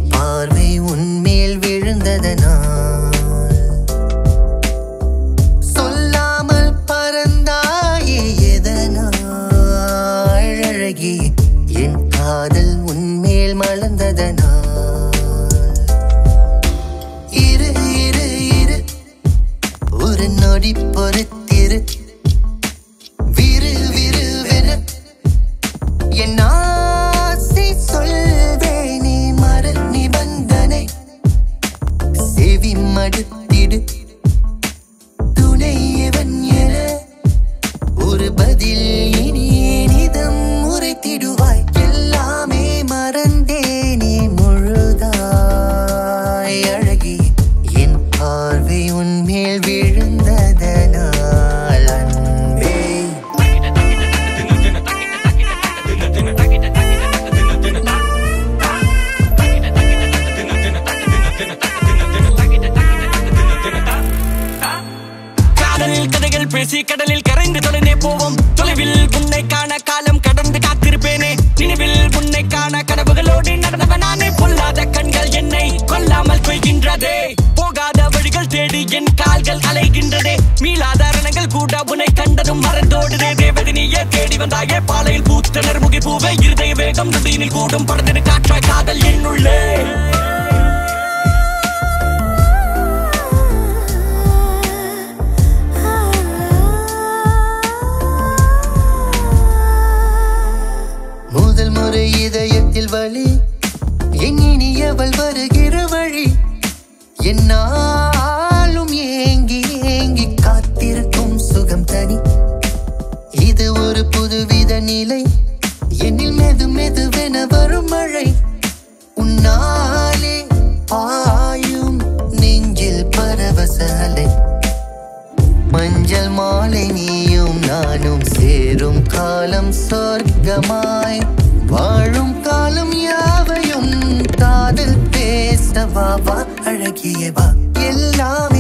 பார்வை உன்மேல் விழுந்ததனால் சொல்லாமல் பறந்தாயே எதனால் அழகி என் காதல் உன்மேல் மலர்ந்ததனால் இரு இரு இரு ஒரு நொடி பொறுத்திரு விரு விரு விரு என் ஆசை சொல்வேனே மர நிபந்தனை செவி மடுத்திடு துணை எவன் என ஒரு பதில் இனி நிதம் உரைத்திடுவாய் எல்லாமே மறந்தேனே முழுதாய் அழகி என் பார்வை உன்மேல் விழுந்ததனால் அன்பே காதலில் கதைகள் பேசி கடலில் கரைந்து தொலைந்தே போவோம் தொலைவில் உன்னை காண காலம் கடந்து காத்திருப்பேனே நினைவில் உன்னை காண கனவுகளோடு நடந்தவன் நானே பொல்லாத கண்கள் என்னை கொல்லாமல் கொய்கின்றதே போகாத வழிகள் தேடி என் கால்கள் அலைகின்றதே மீளாத ரணங்கள் கூட உன்னை கண்டதும் மறந்தோடுதே தேவதினியே தேடி வந்தாயே பாலையில் பூத்தனர் முகி பூவை இருதய வேகம் நதியினில் கூடும் படத்தின் காற்றாய் காதல் என்னுள்ளே முதல் முறை இதயத்தில் வலி என் இனியவள் வருகிற வழி என்னாலும் ஏங்கி ஏங்கி காத்திருக்கும் சுகம் தனி இது ஒரு புதுவித நிலை என்னில் மெது மெதுவென வரும் மழை உன்னாலே பாயும் நெஞ்சில் பரவச அலை மஞ்சள் மாலை நீயும் நானும் சேரும் காலம் சொர்க்கமாய் வாழும் காலம் யாவையும் காதல் பேசவா வா அழகிய வா எல்லாம்